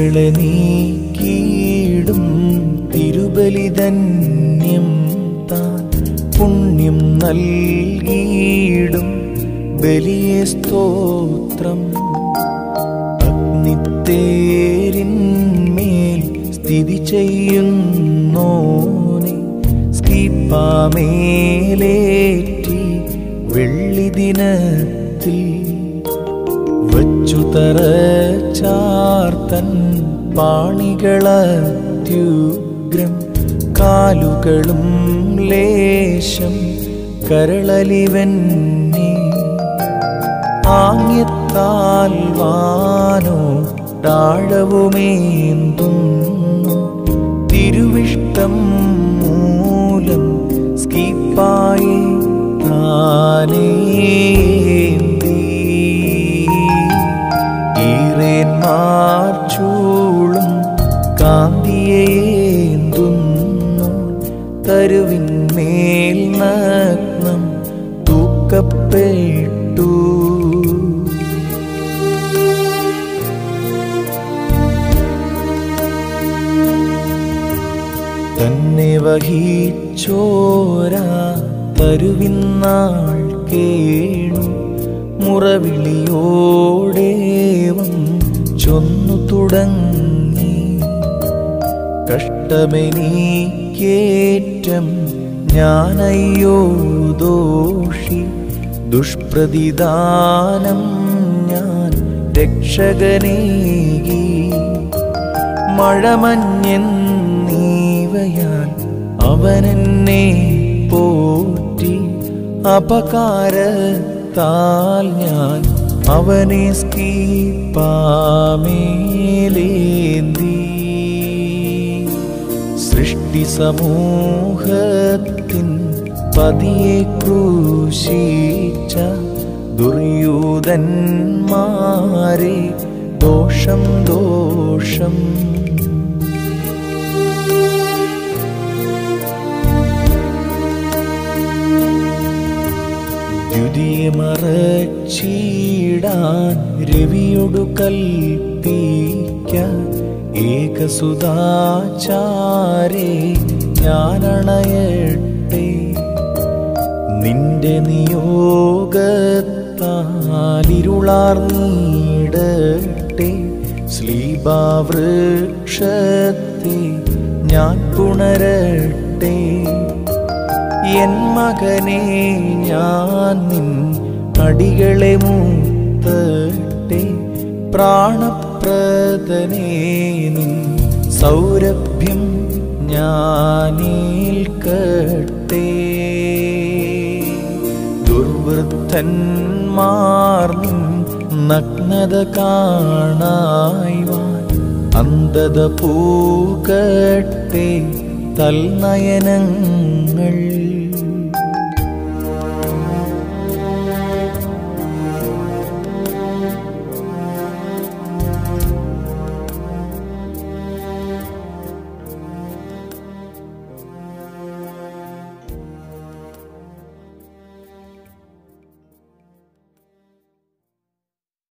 സ്ഥിതികളെ നീക്കിയിടും തിരുബലിധന്യം താൻ പുണ്യം നൽകിയിടും ബലിയെ സ്തോത്രം അഗ്നിത്തേരിന്മേൽ സ്ഥിതി ചെയ്യുന്നോനെ സ്കീപ്പാമേലേറ്റി വെള്ളി ദിനത്തിൽ വച്ചു തറച്ചാർത്തൻ പാണികളത്യുഗ്രം കാലുകളും ലേശം കരളലിവന്നെ ആംഗ്യത്താൽ വാനോ താഴവുമേന്തുന്നു തിരുവിഷ്ടം മൂലം സ്കീപ്പായി താനേന്തി ഈറേന്മാർ ചൂളും കാന്തിയേന്തുന്നു തരുവിന്മേൽ നഗ്നം തൂക്കപ്പെട്ടു തന്നെ വഹിച്ചോരാ തരുവിന്നാൾ കേണു മുറവിളിയോടേവം ചൊന്നു തുടങ്ങി കഷ്ടമെനീക്കേറ്റം ഞാനയ്യോ ദോഷി ദുഷ്പ്രതിദാനം ഞാൻ രക്ഷകനേകി മഴമഞ്ഞെന്നീവയാൽ അവനെന്നെ പോറ്റി അപകാരത്താൽ ഞാൻ അവനെ സ്കീപ്പാമേലേന്തി സൃഷ്ടി സമൂഹത്തിൻ പതിയെ ക്രൂശിച്ച ദുര്യൂതന്മാരെ ദോഷം ദോഷം ദ്യുതിയമറച്ചീടാൻ രവിയൊടു കൽപ്പിക്ക ഏകസുതാചാരേ ഞാനണയട്ടെ നിന്റെ നിയോഗത്താലിരുളാർന്നീടട്ടെ ശ്ലീബാവൃക്ഷത്തെ ഞാൻ പുണരട്ടെ എൻ മകനെ ഞാൻ നിൻ അടികളെ മൂത്തട്ടെ പ്രാണപ്രദനേ നിൻ സൗരഭ്യം ഞാനേൽക്കട്ടെ ദുർവൃത്തന്മാർ നിൻ നഗ്നത കാണായ്വാൻ അന്ധത പൂക്കട്ടെ തൽനയനങ്ങൾ